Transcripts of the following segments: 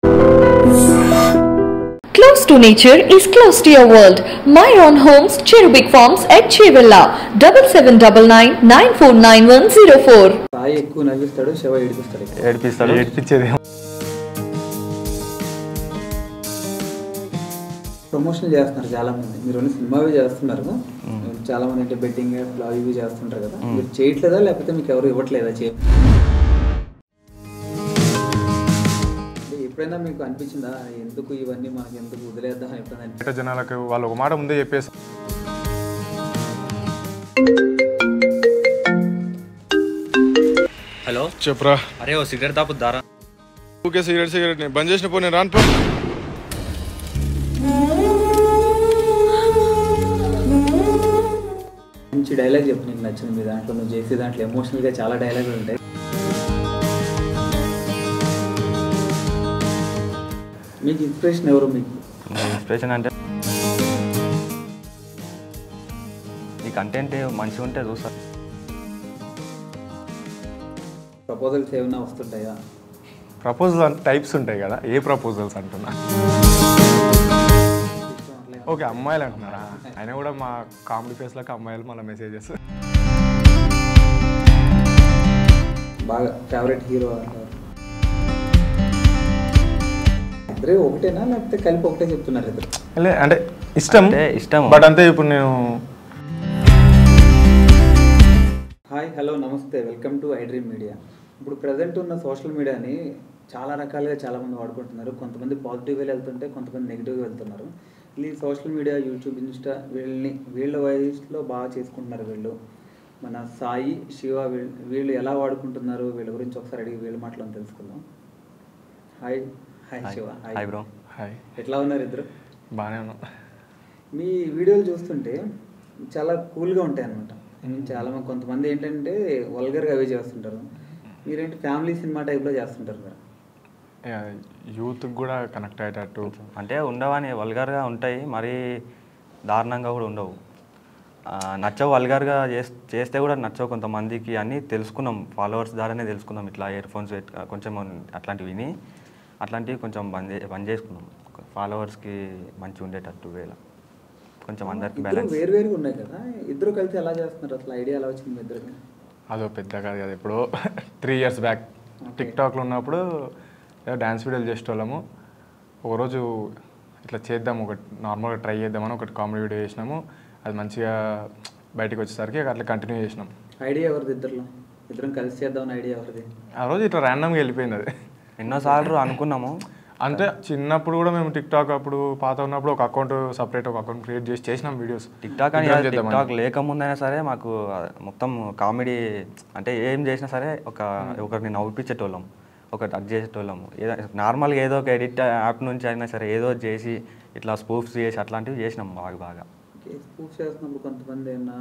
Close to nature is close to your world. Myron Homes, Cherubic Farms at Chevilla, double seven double nine nine four nine one zero four. Sai ఎక్కువ నవ్విస్తాడు శివ ఏడిపిస్తాడు ఎక్కువ. ఏడిపిస్తాడు ఏడిపించేది promotion చేస్తున్నారు చాలా మంది మీరు only సినిమావి చేస్తున్నారు చాలా మంది అంటే బెట్టింగ్ అవి ఇవి చేస్తుంటారు కదా మీరు చేయట్లేదా లేకపోతే మీకు ఎవరు ఇవ్వట్లేదా చే అంటే ఎప్పుడైనా మీకు అనిపించిందా ఎందుకు ఇవన్నీ మనకి ఎందుకు వదిలేద్దాం అని ఎప్పుడైనా అనిపి- బయట జనాలకు వాళ్ళు ఒక మాట ముందే చెప్పేసి హలో చెప్పురా అరే ఓ సిగరెట్ తాపుద్దారా ఊకే సిగరెట్ సిగరెట్ ని బంద్ చేసిన పో నేను రాను పో మంచి డైలాగ్ చెప్పు నీకు నచ్చింది మీ దాంట్లో నువ్వు చేసే దాంట్లో ఎమోషనల్గా చాలా డైలాగులు ఉంటాయి మీకు ఇన్స్పిరేషన్ ఎవరు మీకు ఇన్స్పిరేషన్ అంటే ఈ కంటెంట్ మంచిగా ఉంటే చూస్తా ప్రపోజల్స్ ఏమైనా వస్తుంటాయా ప్రపోజల్ టైప్స్ ఉంటాయి కదా ఏ ప్రపోజల్స్ అంటున్నా ఓకే అమ్మాయిలు అంటున్నారా అయినా కూడా మా కామెడీ ఫేస్లకు అమ్మాయిలు మళ్ళీ మెసేజెస్ బాగా ఫేవరెట్ హీరో అంటారు ఇద్దరే ఒకటేనా లేకపోతే కలిపి ఒకటే చెప్తున్నారు ఇద్దరు లే అంటే ఇష్టం అంటే ఇష్టం. బట్ అంతే ఇప్పుడు నేను హాయ్ హలో నమస్తే welcome to I dream media ఇప్పుడు ప్రజెంట్ ఉన్న సోషల్ మీడియాని చాలా రకాలుగా చాలామంది వాడుకుంటున్నారు కొంతమంది పాజిటివ్ వేలు వెళ్తుంటే కొంతమంది నెగిటివ్ వెళ్తున్నారు ఈ సోషల్ మీడియా యూట్యూబ్ ఇన్స్టా వీళ్ళని వీళ్ళ వయసులో బాగా చేసుకుంటున్నారు వీళ్ళు మన సాయి శివ వీళ్ళు వీళ్ళు ఎలా వాడుకుంటున్నారు వీళ్ళ గురించి ఒకసారి అడిగి వీళ్ళ మాటలను తెలుసుకుందాం hi hi Shiva hi bro hi ఎట్లా ఉన్నారు ఇద్దరు బాగానే ఉన్నాం మీ వీడియోలు చూస్తుంటే చాలా కూల్గా ఉంటాయి అనమాట చాలా మంది కొంతమంది ఏంటంటే వల్గర్గా అవే చేస్తుంటారు మీరేంటి ఫ్యామిలీ సినిమా టైప్లో చేస్తుంటారు మీరు యూత్కి కూడా కనెక్ట్ అయ్యేటట్టు అంటే ఉండవని వల్గర్గా ఉంటాయి మరీ దారుణంగా కూడా ఉండవు ఆ, నచ్చవు వల్గర్గా చేస్- చేస్తే కూడా నచ్చవు కొంతమందికి అని తెలుసుకున్నాం ఫాలోవర్స్ ద్వారానే తెలుసుకున్నాం ఇట్లా ఇయర్ ఫోన్స్ కొంచెం అట్లాంటివి విని అట్లాంటివి కొంచెం బంద్ చే- బంద్ చేసుకున్నాం ఫాలోవర్స్కి మంచిగా ఉండేటట్టు వేళ కొంచెం అందరికి ఇద్దరు బ్యాలెన్స్ వేరు వేరుగా ఉన్నాయి కదా ఇద్దరు కలిసి ఎలా చేస్తున్నారు అసలు ఐడియా ఎలా వచ్చింది మీ ఇద్దరికి అదో పెద్ద కాదు కదా ఇప్పుడు త్రీ ఇయర్స్ బ్యాక్ టిక్ టాక్లో ఉన్నప్పుడు ఏదో డ్యాన్స్ వీడియోలు చేసేటోళ్ళము ఒకరోజు ఇట్లా చేద్దాం ఒకటి నార్మల్గా ట్రై చేద్దామని ఒకటి కామెడీ వీడియో చేసినాము అది మంచిగా బయటకు వచ్చేసరికి అట్లా కంటిన్యూ చేసినాం ఐడియా ఎవరిది ఇద్దరిలో ఇద్దరం కలిసి చేద్దామని ఐడియా ఎవరిది ఆ రోజు ఇట్లా ర్యాండమ్గా వెళ్ళిపోయింది అది ఎన్నోసార్లు అనుకున్నాము అంటే చిన్నప్పుడు కూడా మేము టిక్ టాక్ అప్పుడు పాత ఉన్నప్పుడు ఒక అకౌంట్ సపరేట్ ఒక అకౌంట్ క్రియేట్ చేసి చేసినాం వీడియోస్ టిక్ టాక్ అని టిక్ టాక్ లేకముందైనా సరే మాకు ఆ, మొత్తం కామెడీ అంటే ఏం చేసినా సరే ఒక ఒకరిని నవ్విపించేటోళ్ళం ఒకటి అది చేసేటోళ్ళము ఏదో నార్మల్గా ఏదో ఒక ఎడిట్ యాప్ నుంచి అయినా సరే ఏదో ఒకటి చేసి ఇట్లా స్పూఫ్స్ చేసి అట్లాంటివి చేసినాం బాగా బాగా ప్రూఫ్ చేస్తున్నప్పుడు కొంతమంది ఏమన్నా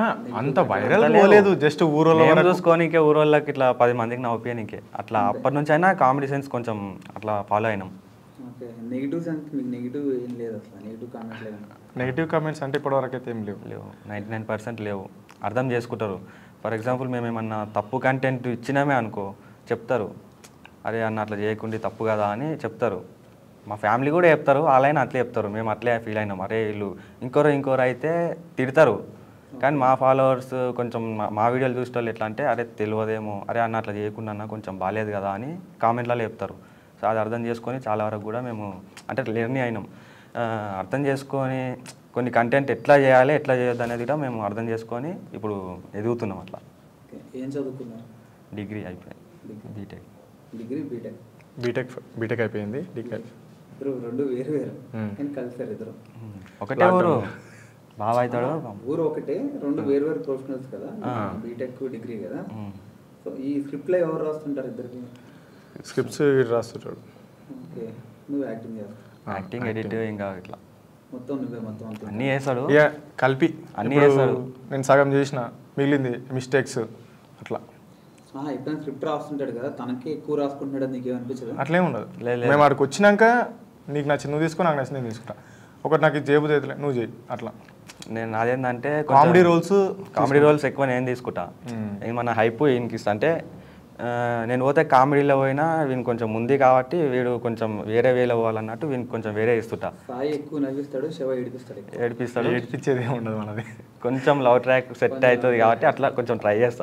అంత వైరల్ పోలేదు జస్ట్ ఊరోలో మేము చూసుకోనికే ఊరోళ్ళకి ఇట్లా పది మందికి నవ్వుకోనికే అట్లా అప్పటి నుంచి అయినా కామెడీ సెన్స్ కొంచెం అట్లా ఫాలో అయినాం ఓకే నెగిటివ్ సెన్స్ మీకు నెగిటివ్ ఏం లేదు అసలు నెగిటివ్ కామెంట్ లేదు నెగిటివ్ కామెంట్స్ అంటే ఇప్పటివరకు అయితే ఏం లేవు లేవు నైంటీ నైన్ పర్సెంట్ లేవు అర్థం చేసుకుంటారు ఫర్ ఎగ్జాంపుల్ మేము ఏమన్నా తప్పు కంటెంట్ ఇచ్చినామే అనుకో చెప్తారు అరే అన్న అట్లా చేయకుండా తప్పు కదా అని చెప్తారు మా ఫ్యామిలీ కూడా చెప్తారు వాళ్ళైనా అట్లే చెప్తారు మేము అట్లే ఫీల్ అయినాం అరే వీళ్ళు ఇంకోరు ఇంకోరు అయితే తిడతారు కానీ మా ఫాలోవర్స్ కొంచెం మా- మా వీడియోలు చూసే వాళ్ళు ఎట్లా అంటే అరే తెలియదేమో అరే అన్న అట్లా చేయకుండా అన్న కొంచెం బాగాలేదు కదా అని కామెంట్లలో చెప్తారు సో అది అర్థం చేసుకొని చాలా వరకు కూడా మేము అంటే లెర్నీ అయినాం ఆ, అర్థం చేసుకొని కొన్ని కంటెంట్ ఎట్లా చేయాలి ఎట్లా చేయొద్దు అనేది కూడా మేము అర్థం చేసుకొని ఇప్పుడు ఎదుగుతున్నాం అట్లా ఓకే ఏం చదువుకున్నారు డిగ్రీ అయిపోయింది BTech degree BTech BTech BTech అయిపోయింది డిగ్రీ ఇద్దరు రెండు వేరు వేరు మ్మ్. కానీ కలిసారు ఇద్దరు ఒకటే ఊరు బాగా అవుతాడు ఊరు ఒకటే రెండు వేరు వేరు ప్రొఫెషనల్స్ కదా బీటెక్ డిగ్రీ కదా మ్మ్. సో ఈ స్క్రిప్ట్లో ఎవరు రాస్తుంటారు ఇద్దరికి స్క్రిప్ట్స్ రాస్తుంటాడు ఓకే నువ్వు యాక్టింగ్ చేస్తావు యాక్టింగ్ ఎడిట్ ఇంకా ఇట్లా మొత్తం నువ్వే మొత్తం అంతా అన్నీ చేస్తాడు ఇక కలిపి అన్నీ ఇప్పుడు చేస్తాడు. నేను సగం చేసిన మిగిలింది మిస్టేక్స్ అట్లా ఆ, ఎప్పుడైనా స్క్రిప్ట్ రాస్తుంటాడు కదా తనకే ఎక్కువ రాసుకుంటున్నాడు నీకు ఏమనిపించదు అట్లేం ఉండదు లే, లేదు. మేము అక్కడికి వచ్చినాక నీకు నచ్చింది నువ్వు తీసుకో నాకు నచ్చింది నేను తీసుకుంటా ఒకటి నాకు ఇది చేయబుద్ధి అవుతలే నువ్వు చేయి అట్లా నేను అదేంటంటే కామెడీ రోల్స్ కామెడీ రోల్స్ ఎక్కువ నేను తీసుకుంటా ఏమన్నా హైప్ ఈయనకి ఇస్తా అంటే ఆ, నేను పోతే కామెడీలో పోయినా వీని కొంచెం ఉంది కాబట్టి వీడు కొంచెం వేరే వేలో పోవాలన్నట్టు వీనికి కొంచెం వేరే ఇస్తుంటా సాయి ఎక్కువ నవ్విస్తాడు శివ ఏడిపిస్తాడు ఎక్కువ ఏడిపిస్తాడు ఏడిపించేది ఏమి ఉండదు మనది కొంచెం లవ్ ట్రాక్ సెట్ అవుతుంది కాబట్టి అట్లా కొంచెం ట్రై చేస్తా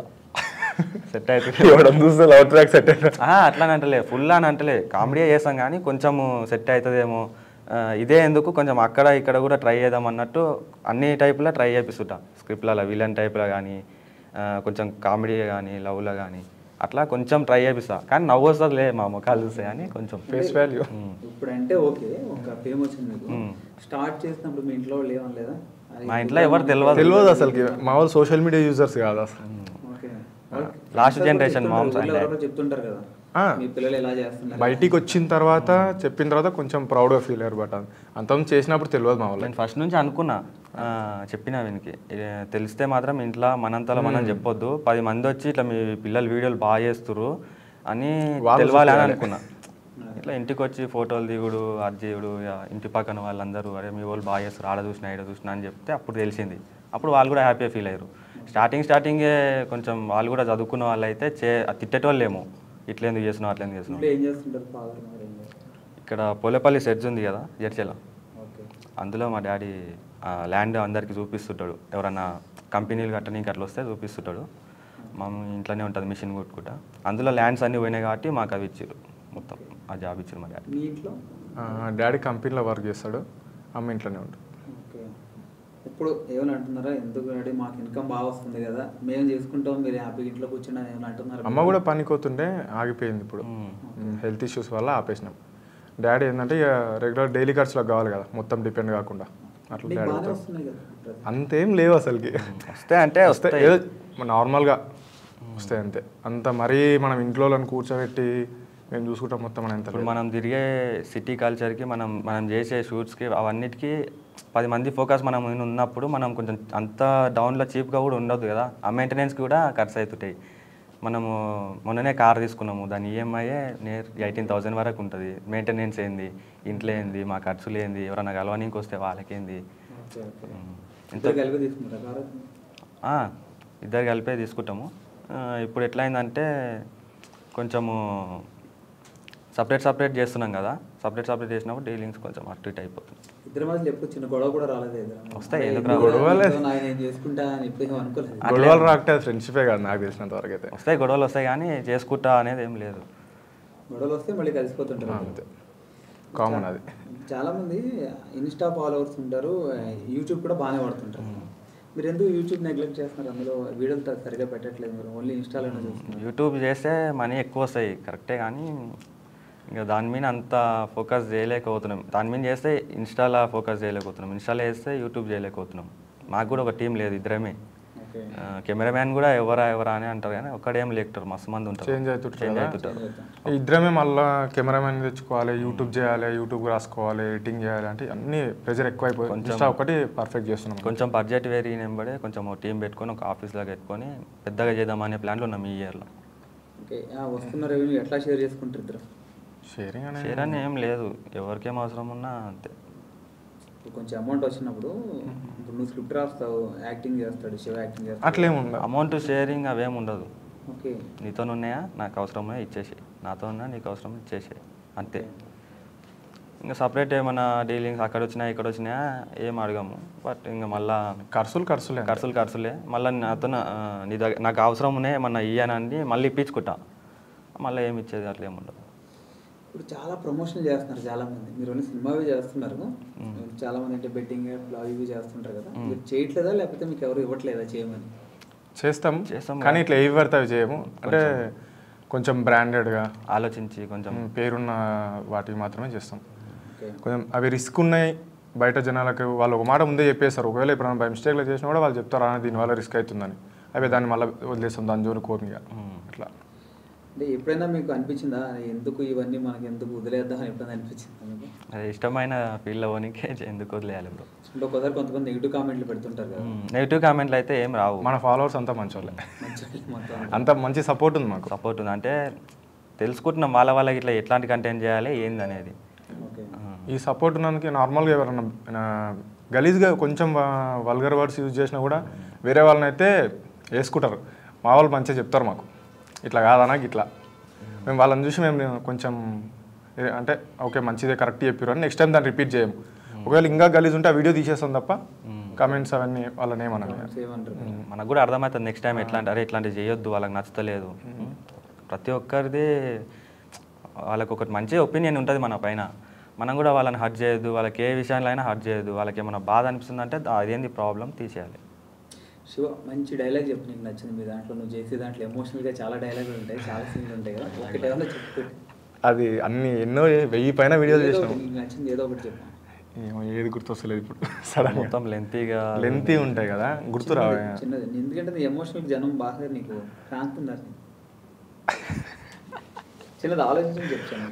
సెట్ అవుతుంది ఎవడం చూస్తే లవ్ ట్రాక్ సెట్ ఆ, అట్లా అని అంటలే ఫుల్ అని అంటలే కామెడీ చేస్తాం కానీ కొంచెం సెట్ అవుతుందేమో ఆ, ఇదే ఎందుకు కొంచెం అక్కడ ఇక్కడ కూడా ట్రై చేద్దాం అన్నట్టు అన్ని టైపులో ట్రై చేపిస్తుంటా స్క్రిప్ట్లలో విలన్ టైప్లో కానీ కొంచెం కామెడీ కానీ లవ్లో కానీ అట్లా కొంచెం ట్రై చేపిస్తా కానీ నవ్వు వస్తుందిలే మా ముఖాలు చూస్తే కానీ కొంచెం ఫేస్ వాల్యూ ఇప్పుడు అంటే ఓకే ఒక ఫేమ్ వచ్చింది మీకు స్టార్ట్ చేసినప్పుడు మీ ఇంట్లో వాళ్ళు ఏమనలేదా అది మా ఇంట్లో ఎవరు తెలియదు తెలియదు అసలుకి మా వాళ్ళు సోషల్ మీడియా యూజర్స్ కాదు అసలు ఓకే Last అందరూ generation చెప్తుంటారు, moms ఊళ్ళో అంటే. ఎవరో చెప్తుంటారు కదా ఆ. మీ పిల్లలు ఎలా చేస్తున్నారు బయటికి వచ్చిన తర్వాత చెప్పిన తర్వాత కొంచెం ప్రౌడ్గా ఫీల్ అయ్యారు బట్ అంతకుముందు చేసినప్పుడు తెలియదు మా వాళ్ళకి నేను ఫస్ట్ నుంచి అనుకున్నా ఆ, చెప్పిన వీనికి ఏ, తెలిస్తే మాత్రం ఇంట్లో మనంతలో మనం చెప్పొద్దు పది మంది వచ్చి ఇట్లా మీ పిల్లలు వీడియోలు బాగా చేస్తుర్రు అని వాళ్ళు తెలవాలి అని చూడాలి. అనుకున్నా ఇట్లా ఇంటికి వచ్చి ఫోటోలు దిగుడు అది దిగుడు ఇక ఇంటి పక్కన వాళ్ళందరూ అరే మీ వాళ్ళు బాగా చేస్తారు ఆడ చూసినా ఈడ చూసినా అని చెప్తే అప్పుడు తెలిసింది అప్పుడు వాళ్ళు కూడా హ్యాపీగా ఫీల్ అయ్యారు స్టార్టింగ్ స్టార్టింగే కొంచెం వాళ్ళు కూడా చదువుకున్న వాళ్ళు అయితే చే తిట్టేటోళ్ళేమో ఇట్లా ఎందుకు చేస్తున్నావు అట్లా ఎందుకు చేస్తున్నావు ఇంట్లో ఏం చేస్తుంటారు ఫాదర్ మరి ఏం చేస్తారు ఇక్కడ పోలేపల్లి సెడ్జ్ ఉంది కదా జడ్చెల ఓకే అందులో మా డాడీ ల్యాండ్ అందరికి చూపిస్తుంటాడు ఎవరన్నా కంపెనీలు కట్టనీకి అట్లా వస్తే చూపిస్తుంటాడు మా మమ్మీ ఇంట్లోనే ఉంటుంది మిషన్ కొట్టుకుంటా అందులో ల్యాండ్స్ అన్నీ పోయినాయి కాబట్టి మాకు అవి ఇచ్చారు మొత్తం ఆ జాబ్ ఇచ్చారు మా డాడీ మీ ఇంట్లో డాడీ కంపెనీలో వర్క్ చేస్తాడు అమ్మ ఇంట్లోనే ఉంటుంది ఓకే ఇప్పుడు ఏమని అంటున్నారా ఎందుకు డాడీ మాకు ఇన్కమ్ బాగా వస్తుంది కదా మేము చేసుకుంటాం మీరు హ్యాపీగా ఇంట్లో కూర్చున్నా ఏమైనా అంటున్నారు అమ్మ కూడా పనికోతుండే ఆగిపోయింది ఇప్పుడు హెల్త్ ఇష్యూస్ వల్ల ఆపేసినాం డాడీ ఏంటంటే ఇక రెగ్యులర్ డైలీ ఖర్చులకు కావాలి కదా మొత్తం డిపెండ్ కాకుండా అట్లా మీకు డాడీ బాగానే వస్తున్నాయి కదా ప్రజెంట్. అంతేం లేవు అసలుకి వస్తే అంటే వస్తే వస్తాయి ఏదో నార్మల్గా వస్తాయి అంతే అంత మరీ మనం ఇంట్లో కూర్చోబెట్టి మేము చూసుకుంటాం మొత్తం మనం ఎంత ఇప్పుడు మనం తిరిగే సిటీ కల్చర్కి మనం మనం చేసే షూట్స్కి అవన్నిటికీ పది మంది ఫోకస్ మనం మీద ఉన్నప్పుడు మనం కొంచెం అంత డౌన్లో చీప్గా కూడా ఉండదు కదా ఆ మెయింటెనెన్స్కి కూడా ఖర్చు అవుతుంటాయి మనము మొన్ననే కార్ తీసుకున్నాము దాని ఈఎంఐయే నియర్ ఎయిటీన్ థౌసండ్ వరకు ఉంటుంది మెయింటెనెన్స్ ఏంది ఇంట్లో ఏంది మా ఖర్చులు ఏంది ఎవరైనా కలవనీకి వస్తే వాళ్ళకేంది ఓకే ఓకే ఉమ్. ఇద్దరు కలిపి తీసుకుంటారా కారు ఆ, ఇద్దరు కలిపే తీసుకుంటాము ఆ, ఇప్పుడు ఎట్లయిందంటే కొంచెము సపరేట్ సపరేట్ చేస్తున్నాం కదా సపరేట్ సపరేట్ చేసినప్పుడు డీలింగ్స్ కొంచెం అటు ఇటు అయిపోతుంది ఇద్దరి మధ్యలో ఎప్పుడు చిన్న గొడవ కూడా రాలేదు ఇద్దరి మధ్య. వస్తాయి, అరే, ఎందుకు ఇది రావు? కూడా గొడవలే. నీతో నా- నేను చేసుకుంటా అని ఎప్పుడు ఏం అనుకోలేదు గొడవలు రాకటే ఫ్రెండ్షిపే కాదు నాకు తెలిసినంత వరకు అయితే వస్తాయి గొడవలు వస్తాయి కానీ చేసుకుంటా అనేది ఏం లేదు గొడవలు వస్తే మళ్ళీ కలిసిపోతుంటారు అంతే కామన్ అది చాలా మంది ఇన్స్టా ఫాలోవర్స్ ఉంటారు యూట్యూబ్ కూడా బాగానే వాడుతుంటారు మీరు ఎందుకు యూట్యూబ్ నెగ్లెక్ట్ చేస్తున్నారు అందులో వీడియోలు త- సరిగా పెట్టట్లేదు మీరు ఓన్లీ ఇన్స్టాలోనే చూస్తున్నారు యూట్యూబ్ చేస్తే మనీ ఎక్కువ వస్తాయి కరెక్టే కానీ ఇంకా దాని మీద అంత ఫోకస్ చేయలేకపోతున్నాం దాని మీద చేస్తే ఇన్స్టాలో ఫోకస్ చేయలేకపోతున్నాం ఇన్స్టాలో చేస్తే యూట్యూబ్ చేయలేకపోతున్నాం మాకు కూడా ఒక టీం లేదు ఇద్దరమే ఓకే కెమెరామ్యాన్ కూడా ఎవరా ఎవరా అని అంటారు కానీ ఒక్కడేం లేక్టారు మస్తు మంది ఉంటారు చేంజ్ అవుతుంటారు చేంజ్ కదా? అవుతుంటారు ఇద్దరమే మళ్ళీ కెమెరామెన్ తెచ్చుకోవాలి యూట్యూబ్ చేయాలి యూట్యూబ్ రాసుకోవాలి ఎడిటింగ్ చేయాలి అంటే అన్ని ప్రెజర్ ఎక్కువ అయిపోయి ఇన్స్టా ఒకటి పర్ఫెక్ట్ చేస్తున్నాం కొంచెం బడ్జెట్ వేరీ నెంబడే కొంచెం ఒక టీం పెట్టుకొని ఒక ఆఫీస్లో పెట్టుకొని పెద్దగా చేద్దామనే ప్లాన్లో ఉన్నాం ఈ ఇయర్లో ఓకే ఆ, వస్తున్న రెవెన్యూ ఎట్లా షేర్ చేసుకుంటారు ఇద్దరు షేరింగ్ అనేది షేర్ అని ఏం లేదు ఎవరికేం అవసరం ఉన్నా అంతే ఇప్పుడు కొంచెం అమౌంట్ వచ్చినప్పుడు ఇప్పుడు నువ్వు స్క్రిప్ట్ రాస్తావు యాక్టింగ్ చేస్తాడు శివ యాక్టింగ్ చేస్తాడు అట్లేం ఉండదు అమౌంట్ షేరింగ్ అవేం ఉండదు ఓకే నీతో ఉన్నాయా నాకు అవసరమే ఇచ్చేసి నాతో ఉన్నా నీకు అవసరం ఇచ్చేసి అంతే ఇంకా సపరేట్ ఏమైనా డీలింగ్స్ అక్కడ వచ్చినా ఇక్కడ వచ్చినా ఏం అడగము బట్ ఇంకా మళ్ళా ఖర్చులు ఖర్చులే అంతే. ఖర్చులు ఖర్చులే మళ్ళీ నాతో నా- ఆ, నీ దగ్గర నాకు అవసరం ఉన్నాయి ఏమన్నా ఇయ్యానండి మళ్ళీ ఇప్పించుకుంటా మళ్ళీ ఏమి ఇచ్చేది అట్లా ఏమి ఉండదు ఇప్పుడు చాలా ప్రమోషన్ చేస్తున్నారు చాలా మంది మీరు ఓన్లీ సినిమావి చేస్తున్నారు చాలా మంది అంటే బెట్టింగ్ బ్లాగ్ ఇవి చేస్తుంటారు కదా మీరు చేయట్లేదా లేకపోతే మీకు ఎవరు ఇవ్వట్లేదా చేయమని చేస్తాం చేస్తాం కానీ ఇట్లా ఏవి పడితే అవి చేయము అంటే కొంచెం బ్రాండెడ్గా ఆలోచించి కొంచెం పేరున్న వాటికి మాత్రమే చేస్తాం ఓకే కొంచెం అవి రిస్క్ ఉన్నాయి బయట జనాలకు వాళ్ళు ఒక మాట ముందే చెప్పేస్తారు ఒకవేళ ఇప్పుడు బై మిస్టేక్లో చేసినా కూడా వాళ్ళు చెప్తారు "ఆ, దీనివల్ల రిస్క్ అవుతుందని అవి దాన్ని మళ్ళీ వదిలేస్తాం దాని జోరు కోరిక అట్లా అంటే ఎప్పుడైనా మీకు అనిపించిందా ఎందుకు ఇవన్నీ మనకి ఎందుకు వదిలేద్దాం అని ఎప్పుడైనా అనిపించిందా మీకు అది ఇష్టమైన ఫీల్డ్లో పోనీకే ఎందుకు వదిలేయాలి బ్రో అంటే ఒకసారి కొంతమంది నెగిటివ్ కామెంట్లు పెడుతుంటారు కదా నెగిటివ్ కామెంట్లు అయితే ఏం రావు మన ఫాలోవర్స్ అంతా మంచి వాళ్ళే మంచి మొత్తం అంత మంచి సపోర్ట్ ఉంది మాకు సపోర్ట్ ఉంది అంటే తెలుసుకుంటున్నాం వాళ్ళ వాళ్ళకి ఇట్లా ఎట్లాంటి కంటెంట్ చేయాలి ఏంది అనేది ఓకే ఈ సపోర్ట్ ఉన్నందుకు నార్మల్గా ఎవరన్నా ఆ, గలీజ్గా కొంచెం వల్గర్ వర్డ్స్ యూజ్ చేసినా కూడా వేరే వాళ్ళని అయితే వేసుకుంటారు మా వాళ్ళు మంచిగా చెప్తారు మాకు ఇట్లా కాదనా ఇట్లా మేము వాళ్ళని చూసి మేము కొంచెం ఏ- అంటే ఓకే మంచిదే కరెక్ట్ చెప్పారు అని నెక్స్ట్ టైం దాన్ని రిపీట్ చేయము ఒకవేళ ఇంకా గలీజ్ ఉంటే ఆ వీడియో తీసేస్తాం తప్ప కమెంట్స్ అవన్నీ వాళ్ళని ఏమన్నా ఏమంటారు మనకు కూడా అర్థమవుతుంది నెక్స్ట్ టైం ఎట్లాంటి అరే ఇట్లాంటివి చేయొద్దు వాళ్ళకి నచ్చలేదు ప్రతి ఒక్కరిది వాళ్ళకి ఒకటి మంచి ఒపీనియన్ ఉంటుంది మన పైన మనం కూడా వాళ్ళని హర్ట్ చేయొద్దు వాళ్ళకి ఏ విషయంలో అయినా హర్ట్ చేయొద్దు వాళ్ళకి ఏమైనా బాధ అనిపిస్తుంది అంటే అదేంది ప్రాబ్లం తీసేయాలి శివ మంచి డైలాగ్ చెప్పు నీకు నచ్చింది మీ దాంట్లో నువ్వు చేసే దాంట్లో ఎమోషనల్గా చాలా డైలాగులు ఉంటాయి చాలా సీన్లు ఉంటాయి కదా ఒకటి ఏమన్నా చెప్పు అది అన్ని ఎన్నో వెయ్యి పైన వీడియోలు ఏదో చేసినాం ఒకటి నీకు నచ్చింది ఏదో ఒకటి చెప్పు ఏమో ఏది గుర్తొస్తలేదు ఇప్పుడు సడన్ మొత్తం లెంతీగా లెంతీ ఉంటాయి కదా గుర్తు రావే చిన్నది ఎందుకంటే నీ ఎమోషనల్ జనం బాగా నీకు క్రాంతి ఉన్నారు చిన్నది ఆలోచించి చెప్తాను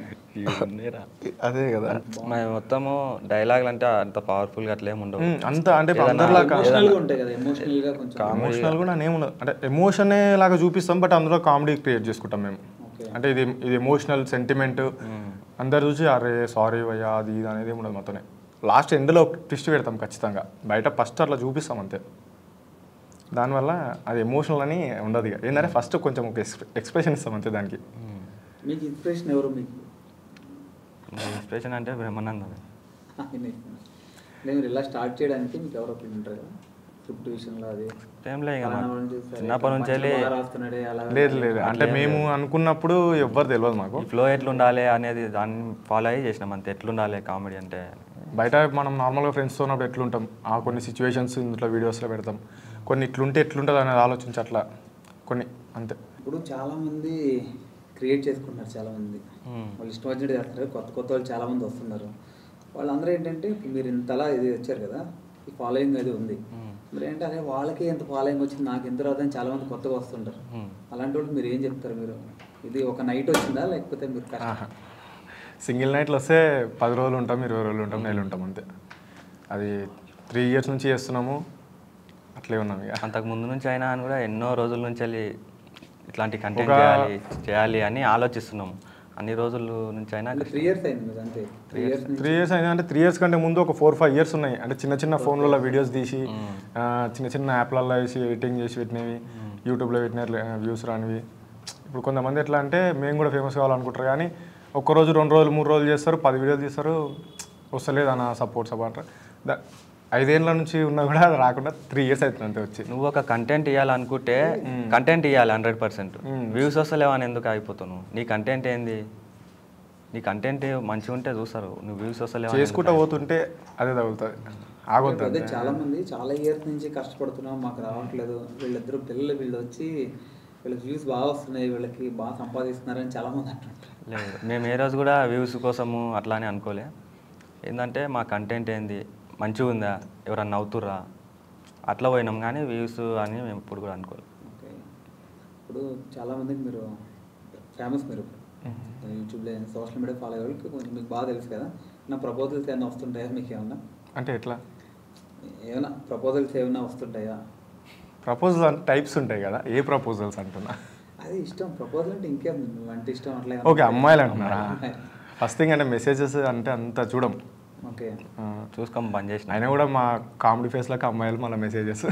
అదే కదా మరి మొత్తము డైలాగులు అంటే అంత పవర్ఫుల్గా అట్లా ఏమి ఉండవు ఉమ్, అంత అంటే ఏదన్నా- అందరిలాగా ఎమోషనల్గా ఉంటాయి కదా ఎమోషనల్గా కొంచెం ఎమోషనల్ కూడా ఏముండదు అంటే ఎమోషనే లాగా చూపిస్తాం బట్ అందులో కామెడీ క్రియేట్ చేసుకుంటాం మేము ఓకే అంటే ఇది ఇది ఎమోషనల్ సెంటిమెంట్ అందరు చూసి అరే సారీ భయ్యా అది ఇది అనేది ఏమి ఉండదు మొత్తమే లాస్ట్ ఎండ్లో ట్విస్ట్ పెడతాం ఖచ్చితంగా బయట ఫస్ట్ అట్లా చూపిస్తాం అంతే దానివల్ల అది ఎమోషనల్ అని ఉండదు ఇక ఏంటంటే ఫస్ట్ కొంచెం ఒక ఎక్స్ప్రెషన్ ఇస్తాం అంతే దానికి మీకు ఇన్స్పిరేషన్ ఎవరు మీకు ఇన్స్పిరేషన్ అంటే బ్రహ్మానందం ఆయన నేను ఇలా స్టార్ట్ చేయడానికి మీకు ఎవరు ఒకరు ఉంటారు కదా స్క్రిప్ట్ విషయంలో అది టైంలో ఇక ఫలానా మాకు వాడిని చూస్తే చిన్నప్పటి నుంచి మంచిగా వెళ్ళి బాగా రాస్తున్నాడే అలా లేదు లేదు అంటే మేము అనుకున్నప్పుడు ఎవ్వరు తెలియదు మాకు ఈ ఫ్లో ఎట్లుండాలి అనేది దాన్ని ఫాలో అయ్యి చేసినాం అంతే ఎట్లుండాలి కామెడీ అంటే బయట మనం నార్మల్గా ఫ్రెండ్స్తో ఉన్నప్పుడు ఎట్లుంటాం ఆ కొన్ని సిచ్యువేషన్స్ ఇంట్లో వీడియోస్లో పెడతాం కొన్ని ఇట్లుంటే ఎట్లుంటుంది అనేది ఆలోచించి అట్లా కొన్ని అంతే ఇప్పుడు చాలా మంది క్రియేట్ చేసుకుంటున్నారు చాలా మంది Hmm. వాళ్ళు ఇష్టం వచ్చినట్టు చేస్తారు కొత్త కొత్త వాళ్ళు చాలా మంది వస్తున్నారు వాళ్ళందరూ ఏంటంటే ఇప్పుడు మీరు ఇంతలా ఇది వచ్చారు కదా ఈ ఫాలోయింగ్ అది ఉంది Hmm. మీరు ఏంటంటే అరే వాళ్ళకి ఎంత ఫాలోయింగ్ వచ్చింది నాకు ఎంత రాదని చాలా మంది కొత్తగా వస్తుంటారు Hmm. అలాంటి వాళ్ళకి మీరు ఏం చెప్తారు మీరు ఇది ఒక నైట్ వచ్చిందా లేకపోతే మీరు కష్టం సింగిల్ నైట్లు వస్తే పది రోజులు ఉంటాం ఇరవై రోజులు ఉంటాం నెలలు ఉంటాం అంతే అది త్రీ ఇయర్స్ నుంచి చేస్తున్నాము అట్లే ఉన్నాం ఇక అంతకు ముందు నుంచి అయినా అని కూడా ఎన్నో రోజుల నుంచి వెళ్ళి ఇట్లాంటి కంటెంట్ ఒక- చేయాలి చేయాలి అని ఆలోచిస్తున్నాము అన్ని రోజుల నుంచి అయినా త్రీ ఇయర్స్ అయింది మీరు అంతే త్రీ ఇయర్స్ త్రీ ఇయర్స్ అయింది అంటే త్రీ ఇయర్స్ కంటే ముందు ఒక ఫోర్ ఫైవ్ ఇయర్స్ ఉన్నాయి అంటే చిన్న చిన్న ఫోన్లలో వీడియోస్ తీసి ఆ, చిన్న చిన్న యాప్లలో వేసి ఎడిటింగ్ చేసి పెట్టినవి యూట్యూబ్లో పెట్టిన వ్యూస్ రానివి ఇప్పుడు కొంతమంది ఎట్లా అంటే మేము కూడా ఫేమస్ కావాలనుకుంటారు కానీ ఒక్క రోజు రెండు రోజులు మూడు రోజులు చేస్తారు పది వీడియోలు తీస్తారు వస్తలేదు అన్న సపోర్ట్ సపోర్ట్ దా ఐదేళ్ళ నుంచి ఉన్నా కూడా అది రాకుండా త్రీ ఇయర్స్ అవుతుంది అంతే వచ్చి నువ్వు ఒక కంటెంట్ ఇవ్వాలనుకుంటే కంటెంట్ ఇవ్వాలి హండ్రెడ్ పర్సెంట్ వ్యూస్ వస్తలేవు అని ఎందుకు అయిపోతున్నావు నీ కంటెంట్ ఏంది నీ కంటెంట్ మంచిగా ఉంటే చూస్తారు నువ్వు వ్యూస్ వస్తలేవు అని చేసుకుంటూ పోతుంటే అదే తగులుతుంది ఆగొద్దు అదే అంతే. చాలా మంది చాలా ఇయర్స్ నుంచి కష్టపడుతున్నాం మాకు రావట్లేదు వీళ్ళిద్దరు పిల్లలు వీళ్ళు వచ్చి వీళ్ళకి వ్యూస్ బాగా వస్తున్నాయి వీళ్ళకి బాగా సంపాదిస్తున్నారని చాలా మంది అంటుంటారు లేదు మేము ఏ రోజు కూడా వ్యూస్ కోసము అట్లా అని అనుకోలే ఏంటంటే మా కంటెంట్ ఏంది మంచిగా ఉందా ఎవరన్నా నవ్వుతుర్రా అట్లా పోయినాం కానీ వ్యూస్ అని మేము ఇప్పుడు కూడా అనుకోలేదు ఓకే ఇప్పుడు చాలా మందికి మీరు ఫేమస్ మీరు యూట్యూబ్లో సోషల్ మీడియా ఫాలో అయ్యే వాళ్ళకి కొంచెం మీకు బాగా తెలుసు కదా నా ప్రపోజల్స్ ఏమైనా వస్తుంటాయా మీకు ఏమన్నా అంటే ఎట్లా ఏమైనా ప్రపోజల్స్ ఏమైనా వస్తుంటాయా ప్రపోజల్ అంటే టైప్స్ ఉంటాయి కదా ఏ ప్రపోజల్స్ అంటున్నా అది ఇష్టం ప్రపోజల్ అంటే ఇంకేం నువ్వు అంటే ఇష్టం అట్లా ఓకే అమ్మాయిలు అంటున్నారా ఫస్ట్ థింగ్ అంటే మెసేజెస్ అంటే అంత చూడం ఓకే ఆ, చూసుకోం బంద్ చేసిన అయినా కూడా మా కామెడీ ఫేస్లకు అమ్మాయిలు మళ్ళీ మెసేజెస్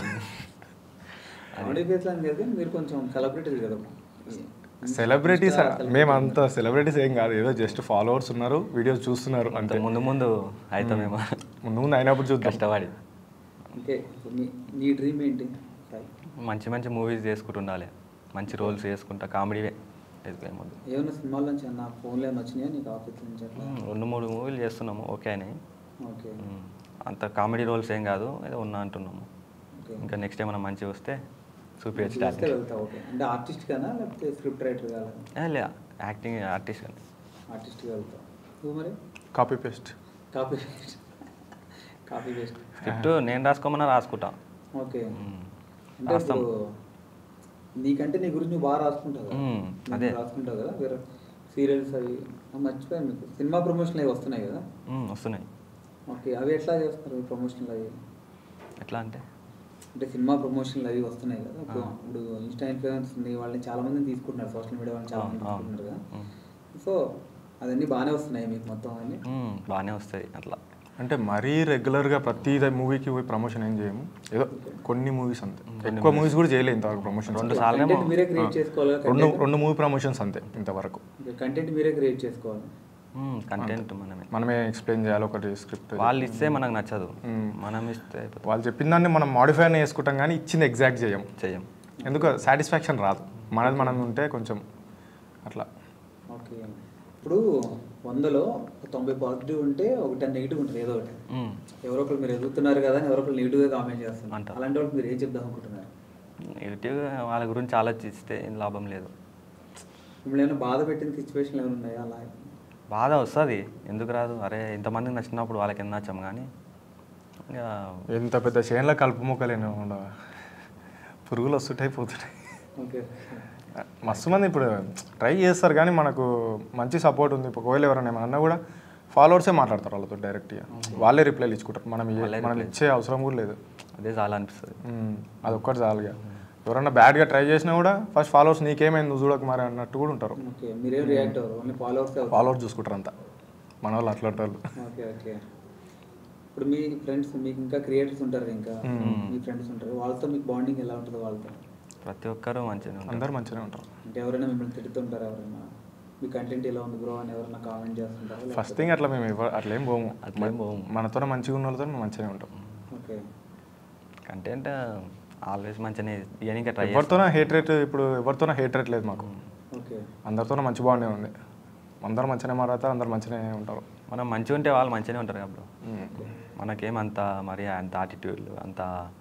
కామెడీ ఫేస్ అని కదా మీరు కొంచెం సెలబ్రిటీలు కదా సెలబ్రిటీస్ మేము అంత సెలబ్రిటీస్ ఏం కాదు ఏదో జస్ట్ ఫాలోవర్స్ ఉన్నారు వీడియోస్ చూస్తున్నారు అంతే ముందు ముందు అవుతామేమో ముందు ముందు అయినప్పుడు చూద్దాం కష్టపడి ఓకే మీ నీ డ్రీమ్ ఏంటి సాయి మంచి మంచి మూవీస్ చేసుకుంటుండాలి మంచి రోల్స్ చేసుకుంటా కామెడీవే ముందు ఏమైనా సినిమాల నుంచి అన్న ఫోన్లో ఏమైనా వచ్చినాయా నీకు ఆఫీస్ నుంచి అట్లా రెండు మూడు మూవీలు చేస్తున్నాము ఓకే అని ఓకే ఉమ్, అంత కామెడీ రోల్స్ ఏం కాదు ఏదో ఉన్నా అంటున్నాము ఓకే ఇంకా నెక్స్ట్ ఏమైనా మంచిగా వస్తే చూపించచ్చు చూస్తే టాలెంట్ వెళ్తావు ఓకే అంటే ఆర్టిస్ట్ కదా లేకపోతే స్క్రిప్ట్ రైటర్ కాదా లే యాక్టింగ్ ఆర్టిస్ట్ కానీ ఆర్టిస్ట్గా వెళ్తావు నువ్వు మరి copy paste copy paste copy paste script నేను రాసుకోమన్నా రాసుకుంటా ఓకే ఉమ్, అంటే రాస్తాం. ఇప్పుడు నీకంటే నీ గురించి నువ్వు బాగా రాసుకుంటావు కదా మ్మ్, నువ్వు అదే. రాసుకుంటావు కదా వేరే సీరియల్స్ అవి ఆ, మర్చిపోయాను మీకు సినిమా ప్రమోషన్లు అవి వస్తున్నాయి కదా ఉమ్, వస్తున్నాయి ఓకే అవి ఎట్లా చేస్తారు ప్రమోషన్లు అవి ఎట్లా అంటే అంటే సినిమా ప్రమోషన్లు అవి వస్తున్నాయి కదా ఇప్పుడు ఇప్పుడు ఇన్స్టా ఇన్ఫ్లుయెన్స్ ఉంది వాళ్ళని చాలా మందిని తీసుకుంటున్నారు సోషల్ మీడియా వాళ్ళని చాలా మంది అవును, అవును. తీసుకుంటున్నారు కదా ఉమ్. సో అవన్నీ బాగానే వస్తున్నాయి మీకు మొత్తం అన్ని ఉమ్, బాగానే వస్తాయి అట్లా అంటే మరీ రెగ్యులర్గా ప్రతి మూవీకి పోయి ప్రమోషన్ ఏం చేయము ఏదో కొన్ని మూవీస్ అంతే ఎక్కువ మూవీస్ కూడా చేయలేదు ఇంతవరకు ప్రమోషన్ రెండు సార్లు కంటెంట్ మీరే క్రియేట్ చేసుకోవాలి రెండు రెండు మూవీ ప్రమోషన్స్ అంతే ఇంతవరకు కంటెంట్ మీరే క్రియేట్ చేసుకోవాలి కంటెంట్ మనమే మనమే ఎక్స్ప్లెయిన్ చేయాలి ఒకటి స్క్రిప్ట్ వాళ్ళు ఇస్తే మనకు నచ్చదు మనం ఇస్తే అయిపోతుంది వాళ్ళు చెప్పిన దాన్ని మనం మాడిఫై అనే చేసుకుంటాం కానీ ఇచ్చింది ఎగ్జాక్ట్ చేయం చెయ్యం ఎందుకు సాటిస్ఫాక్షన్ రాదు మనది మనం ఉంటే కొంచెం అట్లా ఓకే ఇప్పుడు వందలో తొంభై పాజిటివ్ ఉంటే ఒక టెన్ నెగిటివ్ ఉంటుంది ఏదో ఒకటి మ్మ్. ఎవరో ఒకరు మీరు ఎదుగుతున్నారు కదా అని ఎవరో ఒకరు నెగిటివ్గా కామెంట్ చేస్తున్నారు అంటారు. అలాంటి వాళ్ళకి మీరు ఏం చెప్దాం అనుకుంటున్నారు నెగిటివ్గా వాళ్ళ గురించి ఆలోచిస్తే ఏం లాభం లేదు మిమ్మల్ని ఏమైనా బాధ పెట్టిన సిచ్యువేషన్ ఏమైనా ఉన్నాయా అలా బాధ వస్తుంది ఎందుకు రాదు అరే ఇంతమందికి నచ్చినప్పుడు వాళ్ళకి ఎంత నచ్చాం కానీ ఇంకా ఎంత పెద్ద చేనులో కలుపు మొక్కలేను ఉండవు పురుగులు వస్తుంటాయి పోతుంటాయి ఓకే మస్తు మంది ఇప్పుడు ట్రై చేస్తారు కానీ మనకు మంచి సపోర్ట్ ఉంది ఇప్పుడు ఒకవేళ ఎవరైనా ఏమన్నా అన్నా కూడా ఫాలోవర్సే మాట్లాడతారు వాళ్ళతో డైరెక్ట్గా వాళ్ళే రిప్లైలు ఇచ్చుకుంటారు మనం ఇయ్య- మనం ఇచ్చే అవసరం కూడా లేదు అదే చాలా అనిపిస్తుంది ఉమ్, అదొక్కటి చాలుగా ఎవరన్నా బ్యాడ్గా ట్రై చేసినా కూడా ఫస్ట్ ఫాలోవర్స్ నీకేమైంది నువ్వు చూడక మరి అన్నట్టు కూడా ఉంటారు ఓకే మీరేం రియాక్ట్ అవ్వరు ఓన్లీ ఫాలోవర్స్ ఫాలోవర్స్ చూసుకుంటారు అంతా మన వాళ్ళు అట్లాంటి వాళ్ళు ఓకే ఓకే ఇప్పుడు మీ ఫ్రెండ్స్ మీకు ఇంకా క్రియేటర్స్ ఉంటారు ఇంకా మీ ఫ్రెండ్స్ ఉంటారు వాళ్ళతో మీకు బాండింగ్ ఎలా ఉంటుంది వాళ్ళతో ప్రతి ఒక్కరూ మంచిగా ఉంటారు అందరూ మంచిగానే ఉంటారు అంటే ఎవరైనా మిమ్మల్ని తిడుతుంటారా ఎవరైనా మీ కంటెంట్ ఎలా ఉంది బ్రో అని ఎవరైనా కామెంట్ చేస్తుంటారా ఫస్ట్ థింగ్ అట్లా మేము ఎవ- అట్లా ఏం పోము అట్లేం పోము. మనతో మంచిగా ఉన్న వాళ్ళతో మేము మంచిగానే ఉంటాం ఓకే కంటెంట్ ఆల్వేస్ మంచిగానే ఇవన్నీ ట్రై ఎవరితోనో హేట్ రేట్ ఇప్పుడు ఎవరితోనో హేట్ రేట్ లేదు మాకు ఓకే అందరితోనో మంచి బాగుండే ఉంది అందరూ మంచిగానే మాట్లాడతారు అందరు మంచిగానే ఉంటారు మనం మంచిగా ఉంటే వాళ్ళు మంచిగానే ఉంటారు కదా బ్రో మనకేం అంత మరి అంత యాటిట్యూడ్ అంత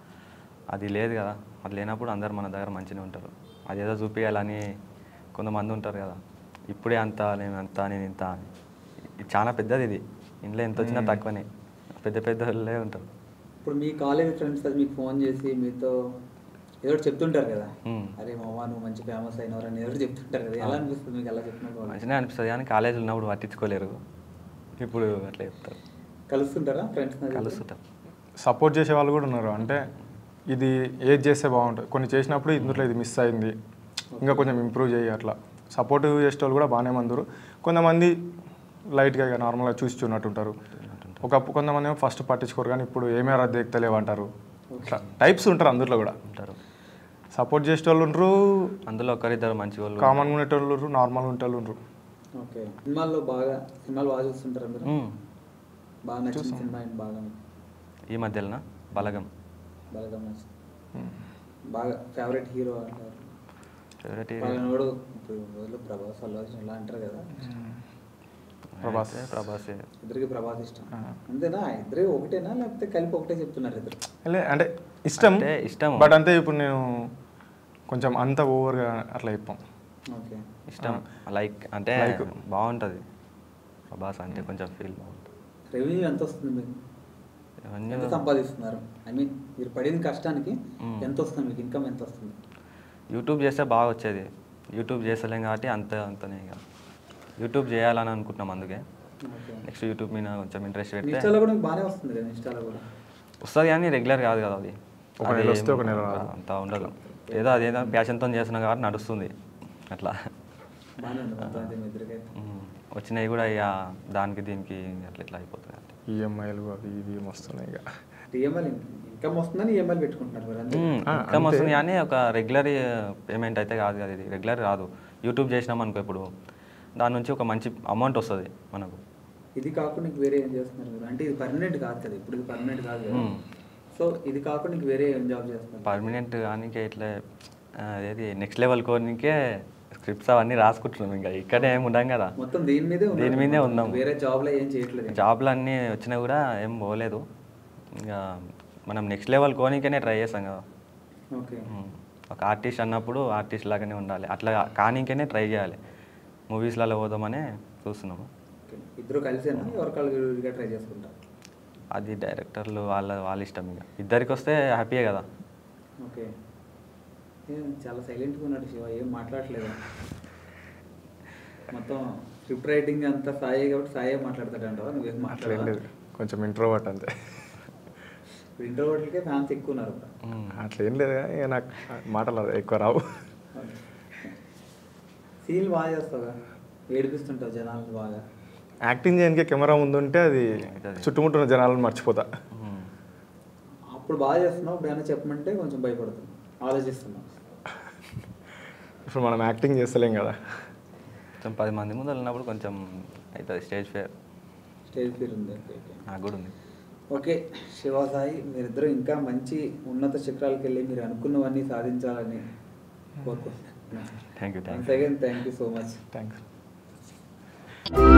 అది లేదు కదా అది లేనప్పుడు అందరు మన దగ్గర మంచిగానే ఉంటారు అదేదో చూపించాలని కొంతమంది ఉంటారు కదా ఇప్పుడే అంత నేను అంత నేను ఇంత అని ఇది చాలా పెద్దది ఇది ఇంట్లో ఎంత వచ్చినా తక్కువనే పెద్ద పెద్ద వాళ్ళే ఉంటారు ఇప్పుడు మీ కాలేజ్ ఫ్రెండ్స్ అది మీకు ఫోన్ చేసి మీతో ఏదో ఒకటి చెప్తుంటారు కదా మ్మ్. అరే మామ నువ్వు మంచి ఫేమస్ అయినవారు అని ఏదో ఒకటి చెప్తుంటారు కదా ఎలా అనిపిస్తుంది మీకు ఎలా చెప్పినప్పుడు వాళ్ళు? మంచిగానే అనిపిస్తుంది కానీ కాలేజీలో ఉన్నప్పుడు పట్టించుకోలేరు ఇప్పుడు అట్లా చెప్తారు కలుస్తుంటారా ఫ్రెండ్స్ కలుస్తుంటారు సపోర్ట్ చేసే వాళ్ళు కూడా ఉన్నారు అంటే ఇది ఏది చేస్తే బాగుంటుంది కొన్ని చేసినప్పుడు ఇందులో ఇది మిస్ అయింది ఇంకా కొంచెం ఇంప్రూవ్ చేయి అట్లా సపోర్ట్ చేసే వాళ్ళు కూడా బాగానే మందురు కొంతమంది లైట్గా ఇక నార్మల్గా చూసి చూడట్టు ఉంటారు ఒకప్పుడు కొంతమంది ఏమో ఫస్ట్ పట్టించుకోరు కానీ ఇప్పుడు ఏమే రద్దు ఎక్కలేవు అంటారు ఇట్లా టైప్స్ ఉంటారు అందులో కూడా ఉంటారు సపోర్ట్ చేసే వాళ్ళు ఉంటారు అందులో ఒకరిద్దరు మంచి వాళ్ళు కామన్గా ఉండేటోళ్ళు ఉంటారు నార్మల్గా ఉండేటోళ్ళు ఉంటారు ఓకే సినిమాల్లో బాగా సినిమాలు బాగా చూస్తుంటారు మీరు మ్మ్. బాగా నచ్చిన సినిమా ఏంటి బాగా మీకు? ఈ మధ్యలోన బలగం బాగా నచ్చింది బాగా ఫేవరెట్ హీరో అంటారు ఫేవరెట్ వాళ్ళనోడు ఇప్పుడు రోజుల్లో ప్రభాస్ అల్లు అర్జున్ ఇలా అంటారు కదా ప్రభాస్. ప్రభాసే ఇద్దరికి ప్రభాస్ ఇష్టం అంతేనా ఇద్దరు ఒకటేనా లేకపోతే కలిపి ఒకటే చెప్తున్నారు ఇద్దరు లే అంటే ఇష్టం అంటే ఇష్టం. బట్ అంతే ఇప్పుడు నేను కొంచెం అంత ఓవర్గా అట్లా చెప్పాం ఓకే ఇష్టం లైక్ అంటే Like. బాగుంటుంది ప్రభాస్ అంటే కొంచెం ఫీల్ బాగుంటుంది రెవెన్యూ ఎంత వస్తుంది మీకు ఇవన్నీ ఎంత సంపాదిస్తున్నారు ఐ మీన్ మీరు పడిన కష్టానికి మ్మ్. ఎంత వస్తుంది మీకు ఇన్కమ్ ఎంత వస్తుంది యూట్యూబ్ చేస్తే బాగా వచ్చేది యూట్యూబ్ చేస్తలేం కాబట్టి అంత అంతనే ఇక యూట్యూబ్ చేయాలని అనుకుంటున్నాం అందుకే ఓకే నెక్స్ట్ యూట్యూబ్ మీద కొంచెం ఇంట్రెస్ట్ పెడితే ఇన్స్టాలో కూడా మీకు బాగానే వస్తుంది కదా ఇన్స్టాలో కూడా వస్తుంది కానీ రెగ్యులర్ కాదు కదా అది ఒక నెల అది వస్తే ఒక నెల రాదు. అంత ఉండదు ఏదో అదేదో ప్యాషన్తో చేస్తున్నాం కాబట్టి నడుస్తుంది అట్లా బాగానే ఉంది మొత్తం అయితే మీ ఇద్దరికైతే ఉమ్. వచ్చినవి కూడా ఇక దానికి దీనికి అట్లా ఇట్లా అయిపోతుంది అంతే ఈఎంఐలు అవి ఇవి వస్తున్నాయి ఇక ఈఎంఐ ఇన్కమ్ వస్తుందని ఈఎంఐలు పెట్టుకుంటున్నారు మీరు అంతే ఉమ్, ఆ, ఇన్కమ్ అంతే. వస్తుంది కానీ ఒక రెగ్యులర్ పేమెంట్ అయితే కాదు కదా ఇది రెగ్యులర్ కాదు యూట్యూబ్ చేసినాం అనుకో ఇప్పుడు దాని నుంచి ఒక మంచి అమౌంట్ వస్తుంది మనకు ఇది కాకుండా ఇంక వేరే ఏం చేస్తున్నారు మీరు అంటే ఇది పర్మనెంట్ కాదు కదా ఇప్పుడు ఇది పర్మనెంట్ కాదు కదా మ్మ్. సో ఇది కాకుండా ఇంక వేరే ఏం జాబ్ చేస్తున్నారు పర్మనెంట్ కానీ ఇట్లా ఆ, అదేది నెక్స్ట్ లెవెల్ కోనికే స్క్రిప్ట్స్ అవన్నీ రాసుకుంటున్నాం ఇంకా ఇక్కడే ఏమి ఉండం కదా మొత్తం దీని మీదే ఉన్నారు. దీని మీదే ఉన్నాం. వేరే జాబ్లో ఏం చేయట్లేదు జాబ్లు అన్నీ వచ్చినా కూడా ఏం పోలేదు ఇంకా మనం నెక్స్ట్ లెవెల్ కోనికనే ట్రై చేస్తాం కదా ఓకే ఉమ్. ఒక ఆర్టిస్ట్ అన్నప్పుడు ఆర్టిస్ట్ లాగానే ఉండాలి అట్లా కానీకనే ట్రై చేయాలి మూవీస్లలో పోదామనే చూస్తున్నాము ఓకే ఇద్దరు కలిసేనా ఎవరికాళ్ళు విడిగా ట్రై చేసుకుంటారు అది డైరెక్టర్లు వాళ్ళ వాళ్ళ ఇష్టం ఇక ఇద్దరికి వస్తే హ్యాపీయే కదా ఓకే ఏం చాలా సైలెంట్గా ఉన్నాడు శివ ఏం మాట్లాడట్లేదు మొత్తం స్క్రిప్ట్ రైటింగ్ అంతా సాయే కాబట్టి సాయే మాట్లాడతాడు అంటావా నువ్వేం అట్లా ఏం లేదు మాట్లాడలేదు కొంచెం ఇంట్రోవర్ట్ అంతే ఇంట్రోవర్ట్లకే ఫ్యాన్స్ ఎక్కువ ఉన్నారు ఉమ్. అట్లా ఏం లేదు కానీ ఇక నాకు మాటలు ఎక్కువ రావు సీల్ బాగా చేస్తావుగా ఏడిపిస్తుంటావు జనాలు బాగా యాక్టింగ్ చేయడానికి కెమెరా ముందు ఉంటే అది చుట్టుముట్టున్న జనాలను మర్చిపోతా అప్పుడు బాగా చేస్తున్నావు ఇప్పుడు ఏమైనా చెప్పమంటే కొంచెం భయపడుతున్నావు ఆలోచిస్తున్నావు ఇప్పుడు మనం యాక్టింగ్ చేస్తలేం కదా కొంచెం పది మంది ముందు వెళ్ళినప్పుడు కొంచెం అవుతుంది స్టేజ్ ఫేర్ స్టేజ్ ఫీర్ ఉంది ఓకే ఓకే నాకు కూడా ఉంది ఓకే శివసాయి మీరిద్దరూ ఇంకా మంచి ఉన్నత శిఖరాలకు వెళ్ళి మీరు అనుకున్నవన్నీ సాధించాలని కోరుకుంటున్నాను thank you thank once again thank you so much thanks